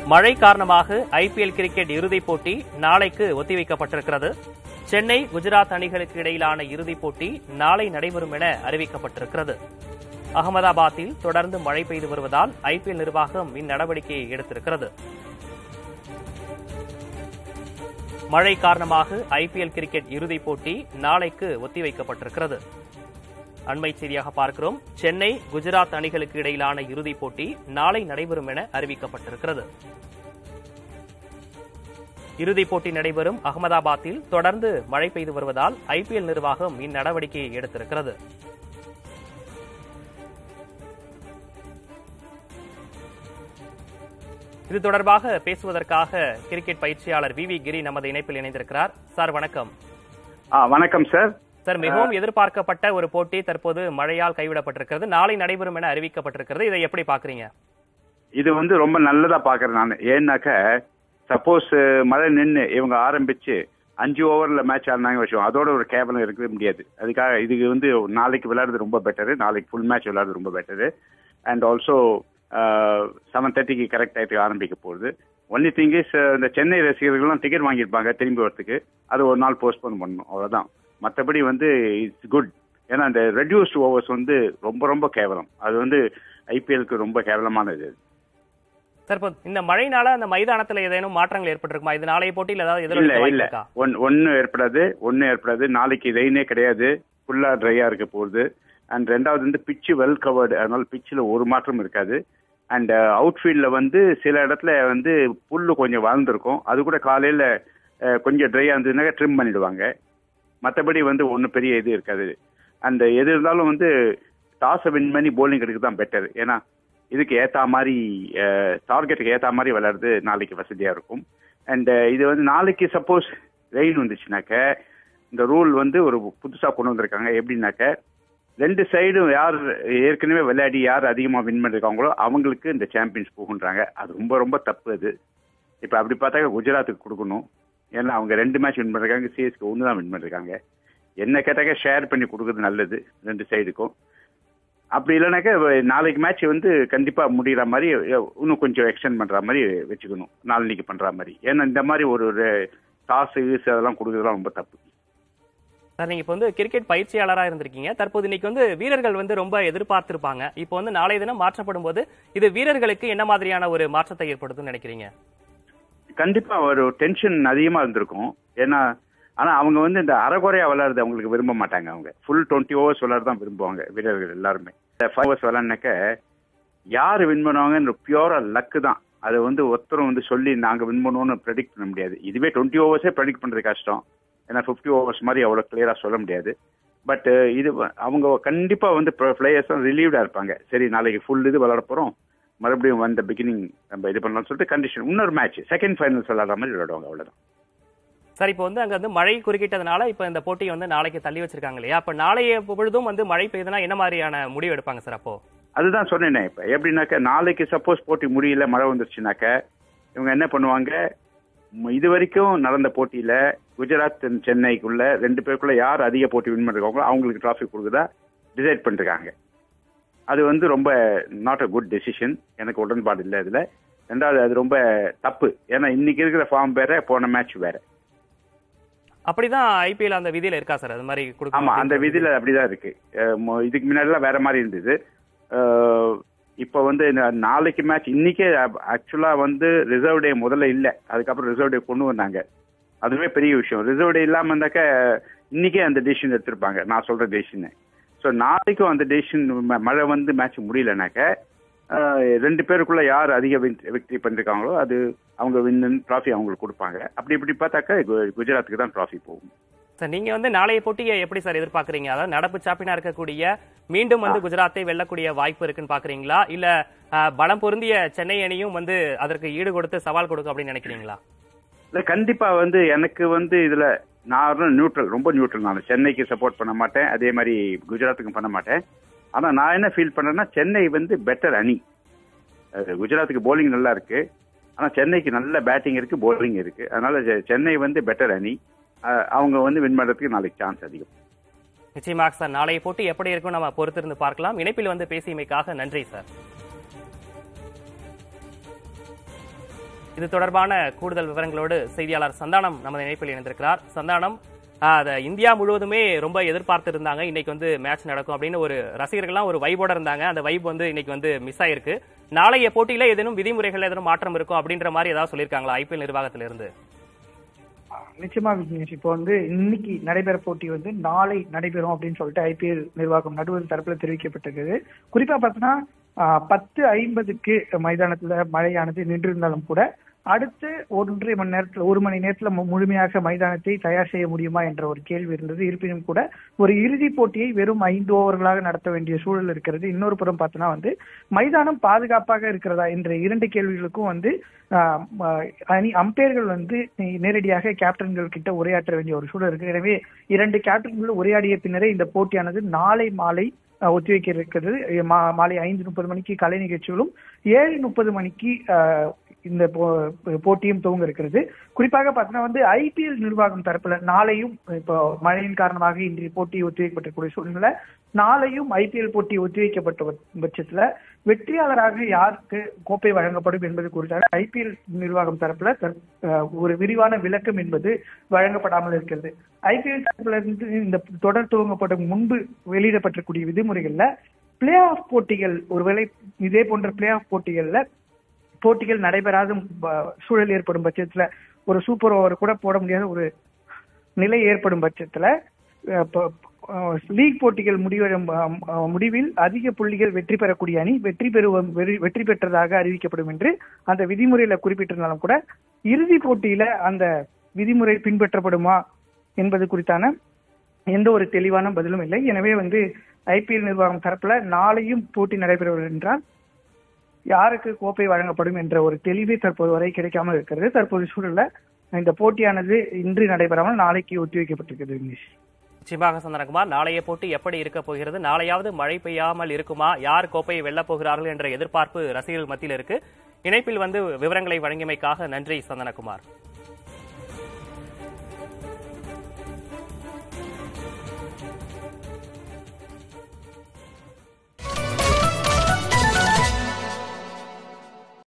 மழை காரணமாக IPL cricket இறுதிப் போட்டி நாளைக்கு ஒத்திவைக்கப்பட்டிருக்கிறது சென்னை குஜராத் அணிகளுக்கு இடையிலான இறுதிப் போட்டி நாளை நடைபெறும் என அறிவிக்கப்பட்டிருக்கிறது அகமதாபாத்தில் தொடர்ந்து மழை பெய்து வருவதால் ஐபிஎல் நிர்வாகம் இந்நடவடிக்கையை எடுத்திருக்கிறது மழை காரணமாக ஐபிஎல் கிரிக்கெட் இறுதிப் போட்டி நாளைக்கு ஒத்திவைக்கப்பட்டிருக்கிறது அண்மை செய்தியாக பார்க்கிறோம் சென்னை குஜராத் அணிகளுக்கு இடையிலான இறுதிப் போட்டி நாளை நடைபெறும் என அறிவிக்கப்பட்டிருக்கிறது இறுதிப் போட்டி நடைபெறும் அகமதாபாத்தில் தொடர்ந்து மழை பெய்து வருவதால் ஐபிஎல் நிர்வாகம் இந்நடவடிக்கையை எடுத்திருக்கிறது இது தொடர்பாக பேசுவதற்காக கிரிக்கெட் பயிற்சியாளர் வி வி கிரி நமது இணைப்பில் இணைந்திருக்கிறார் சார் வணக்கம் ஆ வணக்கம் சார் சார் மிகவும் எதிர்பார்க்கப்பட்ட ஒரு போட்டி தற்போது மழையால் கைவிடப்பட்டிருக்கிறது நாளை நடைபெறும் என அறிவிக்கப்பட்டிருக்கிறது இதை எப்படி பாக்குறீங்க இது வந்து ரொம்ப நல்லதா பாக்குறேன் நான் ஏன்னாக்க சப்போஸ் மழை நின்று இவங்க ஆரம்பிச்சு அஞ்சு ஓவர்ல மேட்ச் ஆடினாங்க வச்சோம் அதோட ஒரு கேவலம் இருக்கவே முடியாது அதுக்காக இதுக்கு வந்து நாளைக்கு விளையாடுறது ரொம்ப பெட்டரு நாளைக்கு ஃபுல் மேட்ச் விளையாடுறது ரொம்ப பெட்டரு அண்ட் ஆல்சோ செவன் தேர்ட்டிக்கு கரெக்ட் ஆயிட்டு ஆரம்பிக்க போகுது ஒன்லி திங் இஸ் இந்த சென்னை ரசிகர்கள்லாம் டிக்கெட் வாங்கியிருப்பாங்க திரும்பி வரத்துக்கு அது ஒரு நாள் போஸ்ட்போன் பண்ணணும் அவ்வளவுதான் மற்றபடி வந்து இட்ஸ் குட் ஏன்னா இந்த ரெடியூஸ்ட் ஓவர்ஸ் வந்து ரொம்ப ரொம்ப கேவலம் அது வந்து ஐபிஎலுக்கு ரொம்ப கேவலமானது சார் இப்போ இந்த மழைனால அந்த மைதானத்துல ஏதேனும் மாற்றங்கள் ஏற்பட்டிருக்குமா இது நாளைய போட்டியில் ஏதாவது இல்ல எதிர்ப்பு வாய்ப்பு இல்ல இருக்கா ஒன் ஒன்னு ஏற்படாது ஒன்னு ஏற்படாது நாளைக்கு ரெயினே கிடையாது ஃபுல்லா ட்ரையா இருக்க போகுது அண்ட் ரெண்டாவது வந்து பிச்சு வெல் கவர்டு அதனால பிச்சில் ஒரு மாற்றம் இருக்காது அண்ட் அவுட்ஃபீல்ட்ல வந்து சில இடத்துல வந்து புல்லு கொஞ்சம் வளர்ந்துருக்கும் அது கூட காலையில அஹ், கொஞ்சம் ட்ரையா இருந்ததுனாக்க ட்ரிம் பண்ணிடுவாங்க மற்றபடி வந்து ஒன்றும் பெரிய இது இருக்காது அந்த எது இருந்தாலும் வந்து டாஸை வின் பண்ணி bowling எடுக்க தான் பெட்டர் ஏன்னா இதுக்கு ஏத்தா மாதிரி டார்கெட்டுக்கு ஏத்தா மாதிரி விளையாடுறது நாளைக்கு வசதியா இருக்கும் அண்ட் இது வந்து நாளைக்கு சப்போஸ் ரெயின் வந்துச்சுனாக்க இந்த ரூல் வந்து ஒரு புதுசா கொண்டு வந்திருக்காங்க எப்படின்னாக்க ரெண்டு சைடும் யார் ஏற்கனவே விளையாடி யார் அதிகமா வின் பண்ணிருக்காங்களோ அவங்களுக்கு இந்த சாம்பியன்ஸ் போகுன்றாங்க அது ரொம்ப ரொம்ப தப்பு அது இப்ப அப்படி பார்த்தாக்க குஜராத்துக்கு கொடுக்கணும் ஏன்னா அவங்க ரெண்டு மேட்ச் வின் பண்ணிருக்காங்க சிஎஸ்க்கு ஒன்று தான் வின் பண்ணிருக்காங்க என்ன கேட்டாக்க ஷேர் பண்ணி கொடுக்கறது நல்லது ரெண்டு சைடுக்கும் அப்படி இல்லைனாக்க நாளைக்கு மேட்ச் வந்து கண்டிப்பா முடிகிற மாதிரி இன்னும் கொஞ்சம் எக்ஸ்டெண்ட் பண்ற மாதிரி வச்சுக்கணும் நாளைக்கு பண்ற மாதிரி ஏன்னா இந்த மாதிரி ஒரு டாஸ் ஈஸ் அதெல்லாம் கொடுக்கறதுலாம் ரொம்ப தப்பு சார் நீங்க இப்போ வந்து கிரிக்கெட் பயிற்சியாளரா இருந்திருக்கீங்க தற்போது இன்னைக்கு வந்து வீரர்கள் வந்து ரொம்ப எதிர்பார்த்திருப்பாங்க இப்போ வந்து நாளைய தினம் மாற்றப்படும் போது இது வீரர்களுக்கு என்ன மாதிரியான ஒரு மாற்றத்தை ஏற்படுத்தும்னு நினைக்கிறீங்க கண்டிப்பா ஒரு டென்ஷன் அதிகமா இருந்திருக்கும் ஏன்னா ஆனா அவங்க வந்து இந்த அரைகுறையா விளையாடுறது அவங்களுக்கு விரும்ப மாட்டாங்க அவங்க ஃபுல் டுவெண்ட்டி ஓவர்ஸ் விளையாட தான் விரும்புவாங்க வீரர்கள் எல்லாருமே ஃபைவ் ஓவர்ஸ் விளையாடினாக்க யார் வின் பண்ணுவாங்கன்ற பியூரா லக்கு தான் அதை வந்து ஒருத்தரும் வந்து சொல்லி நாங்க வின் பண்ணுவோம்னு ப்ரெடிக்ட் பண்ண முடியாது இதுவே டுவெண்ட்டி ஓவர்ஸே ப்ரெடிக்ட் பண்றது கஷ்டம் ஏன்னா ஃபிஃப்டி ஓவர்ஸ் மாதிரி அவ்வளோ கிளியரா சொல்ல முடியாது பட் இது வ- அவங்க கண்டிப்பா வந்து பிளேயர்ஸ் ரிலீவ்டா இருப்பாங்க சரி நாளைக்கு ஃபுல் இது விளையாட போறோம் மறுபடியும் வந்த பிகினிங் நம்ம இது பண்ணலாம்னு சொல்லிட்டு கண்டிஷன் இன்னொரு மேட்ச் செகண்ட் ஃபைனல்ஸ் விளையாடுற மாதிரி விளையாடுவாங்க அவ்வளவுதான் சார் இப்போ வந்து அங்க வந்து மழை குறுக்கிட்டதுனால இப்போ இந்த போட்டியை வந்து நாளைக்கு தள்ளி வச்சிருக்காங்க இல்லையா அப்ப நாளைய பொழுதும் வந்து மழை பெய்யுதுன்னா என்ன மாதிரியான முடிவு எடுப்பாங்க சார் அப்போ அதுதான் சொன்னேனே இப்ப எப்படின்னாக்க நாளைக்கு சப்போஸ் போட்டி முடியல மழை வந்துருச்சுனாக்க இவங்க என்ன பண்ணுவாங்க ம், இது வரைக்கும் நடந்த போட்டியில குஜராத் and சென்னைக்குள்ள ரெண்டு பேருக்குள்ள யார் அதிக போட்டி வின் பண்ணிருக்காங்களோ அவங்களுக்கு டிராஃபி கொடுக்குதா டிசைட் பண்ணிருக்காங்க அது வந்து ரொம்ப நாட் அ குட் டெசிஷன் எனக்கு உடன்பாடு இல்லை இதுல ரெண்டாவது அது ரொம்ப தப்பு ஏன்னா இன்னைக்கு இருக்கிற ஃபார்ம் வேற போன மேட்ச் வேற அப்படிதான் ஐபிஎல் அந்த விதியில இருக்கா சார் அது மாதிரி கொடுக்கணும் ஆமா அந்த அப்படின்னு விதியில அப்படிதான் இருக்கு அஹ் மொ- இதுக்கு முன்னாடிலாம் வேற மாதிரி இருந்தது அஹ் இப்ப வந்து இந்த நாளைக்கு மேட்ச் இன்னைக்கே ஆக்சுவலா வந்து ரிசர்வ் டே முதல்ல இல்ல அதுக்கப்புறம் ரிசர்வ் டே கொண்டு வந்தாங்க அதுவே பெரிய விஷயம் ரிசர்வ் டே இல்லாம இருந்தாக்க இன்னைக்கே அந்த டெசிஷன் எடுத்திருப்பாங்க நான் சொல்ற டெசிஷன் ஸோ நாளைக்கும் அந்த டெசிஷன் மழை வந்து மேட்ச் முடியலனாக்க அஹ் ரெண்டு பேருக்குள்ள யார் அதிக விக்டரி பண்ணிருக்காங்களோ அது அவங்க வின் ட்ராஃபி அவங்களுக்கு கொடுப்பாங்க அப்படி இப்படி பார்த்தாக்க கு- குஜராத்துக்கு தான் ட்ராஃபி போகும் சார் நீங்க வந்து நாளைய போட்டியை எப்படி சார் எதிர்பார்க்கறீங்க அதாவது நடப்பு சாம்பியனா இருக்கக்கூடிய மீண்டும் வந்து குஜராத்தை வெல்லக்கூடிய வாய்ப்பு இருக்குன்னு பாக்குறீங்களா இல்ல அஹ், பலம் பொருந்திய சென்னை அணியும் வந்து அதற்கு ஈடு கொடுத்து சவால் கொடுக்கும் அப்படின்னு நினைக்கிறீங்களா இல்ல கண்டிப்பா வந்து எனக்கு வந்து இதுல நான் நியூட்ரல் ரொம்ப நியூட்ரல் நான் சென்னைக்கு சப்போர்ட் பண்ண மாட்டேன் அதே மாதிரி குஜராத்துக்கும் பண்ண மாட்டேன் ஆனா நான் என்ன ஃபீல் பண்றேன்னா சென்னை வந்து பெட்டர் அணி அது குஜராத்துக்கு bowling நல்லா இருக்கு ஆனா சென்னைக்கு நல்ல பேட்டிங் இருக்கு bowling இருக்கு அதனால செ- சென்னை வந்து பெட்டர் அணி அஹ் அவங்க வந்து வின் பண்றதுக்கு நாளைக்கு சான்ஸ் அதிகம் நிச்சயமாக சார் நாளைய போட்டி எப்படி இருக்கும் நம்ம பொறுத்திருந்து பார்க்கலாம் இணைப்பில் வந்து பேசியமைக்காக நன்றி சார் இது தொடர்பான கூடுதல் விவரங்களோடு செய்தியாளர் சந்தானம் நமது இணைப்பில் இணைந்திருக்கிறார் சந்தானம் ஆஹ், அத இந்தியா முழுவதுமே ரொம்ப எதிர்பார்த்து இருந்தாங்க இன்னைக்கு வந்து மேட்ச் நடக்கும் அப்படின்னு ஒரு ரசிகர்கள்லாம் ஒரு வைபோட இருந்தாங்க அந்த வைப் வந்து இன்னைக்கு வந்து மிஸ் ஆயிருக்கு நாளைய போட்டியில ஏதேனும் விதிமுறைகள் ஏதேனும் மாற்றம் இருக்கும் அப்படின்ற மாதிரி ஏதாவது சொல்லியிருக்காங்களா ஐபிஎல் நிர்வாகத்திலிருந்து நிச்சயமா விக்னேஷ் இப்போ வந்து இன்னைக்கு நடைபெற போட்டி வந்து நாளை நடைபெறும் அப்படின்னு சொல்லிட்டு ஐபிஎல் நிர்வாகம் நடுவர் தரப்புல தெரிவிக்கப்பட்டிருக்குது குறிப்பா பார்த்தோன்னா ஆஹ், பத்து ஐம்பதுக்கு மைதானத்துல மழையானது நின்றிருந்தாலும் கூட அடுத்து ஒன்றரை மணி நேரத்துல ஒரு மணி நேரத்துல மு- முழுமையாக மைதானத்தை தயார் செய்ய முடியுமா என்ற ஒரு கேள்வி இருந்தது இருப்பினும் கூட ஒரு இறுதிப் போட்டியை வெறும் ஐந்து ஓவர்களாக நடத்த வேண்டிய சூழல் இருக்கிறது இன்னொரு புறம் பார்த்தோன்னா வந்து மைதானம் பாதுகாப்பாக இருக்கிறதா என்ற இரண்டு கேள்விகளுக்கும் வந்து ஆஹ், ம- அணி அம்பையர்கள் வந்து நே- நேரடியாக கேப்டன்கள் கிட்ட உரையாற்ற வேண்டிய ஒரு சூழல் இருக்கு எனவே இரண்டு கேப்டன்கள் உரையாடிய பின்னரே இந்த போட்டியானது நாளை மாலை ஆஹ், ஒத்திவைக்க இருக்கிறது மா- மாலை ஐந்து முப்பது மணிக்கு கலை நிகழ்ச்சிகளும் ஏழு முப்பது மணிக்கு ஆஹ், இந்த போ- போட்டியும் துவங்க இருக்கிறது குறிப்பாக பார்த்தீங்கன்னா வந்து ஐபிஎல் நிர்வாகம் தரப்புல நாளையும் இப்போ மழையின் காரணமாக இன்றைய போட்டி ஒத்திவைக்கப்பட்டிருக்கூடிய சூழ்நிலை நாளையும் ஐபிஎல் போட்டி ஒத்திவைக்கப்பட்ட பட்ச- பட்சத்துல வெற்றியாளராக யாருக்கு கோப்பை வழங்கப்படும் என்பது குறித்தாக ஐபிஎல் நிர்வாகம் தரப்புல தற்- அஹ் ஒரு விரிவான விளக்கம் என்பது வழங்கப்படாமல் இருக்கிறது ஐபிஎல் தரப்புல இருந்து இந்த தொடர் துவங்கப்படும் முன்பு வெளியிடப்பட்டிருக்கூடிய விதிமுறைகள்ல பிளே ஆஃப் போட்டிகள் ஒருவேளை இதே போன்ற பிளே ஆஃப் போட்டிகள்ல போட்டிகள் நடைபெறாத ப- சூழல் ஏற்படும் பட்சத்துல ஒரு சூப்பர் ஓவர் கூட போட முடியாத ஒரு நிலை ஏற்படும் பட்சத்துல அஹ், ப- அஹ், லீக் போட்டிகள் முடிவடையும் அஹ், அஹ், முடிவில் அதிக புள்ளிகள் வெற்றி பெறக்கூடிய அணி வெற்றி பெறுவ வெறி- வெற்றி பெற்றதாக அறிவிக்கப்படும் என்று அந்த விதிமுறையில குறிப்பிட்டிருந்தாலும் கூட இறுதி போட்டியில அந்த விதிமுறை பின்பற்றப்படுமா என்பது குறித்தான எந்த ஒரு தெளிவான பதிலும் இல்லை எனவே வந்து ஐபிஎல் நிர்வாகம் தரப்புல நாளையும் போட்டி நடைபெறவில்லை என்றால் யாருக்கு கோப்பை வழங்கப்படும் என்ற ஒரு தெளிவே தற்போது வரை கிடைக்காமல் இருக்கிறது தற்போது சூழல்ல இந்த போட்டியானது இன்று நடைபெறாமல் நாளைக்கு ஒத்திவைக்கப்பட்டிருக்கிறது விக்னேஷ் நிச்சயமாக சந்தனகுமார் நாளைய போட்டி எப்படி இருக்க போகிறது நாளையாவது மழை பெய்யாமல் இருக்குமா யார் கோப்பையை வெல்லப் போகிறார்கள் என்ற எதிர்பார்ப்பு ரசிகர்கள் மத்தியில் இருக்கு இணைப்பில் வந்து விவரங்களை வழங்கியமைக்காக நன்றி சந்தனகுமார்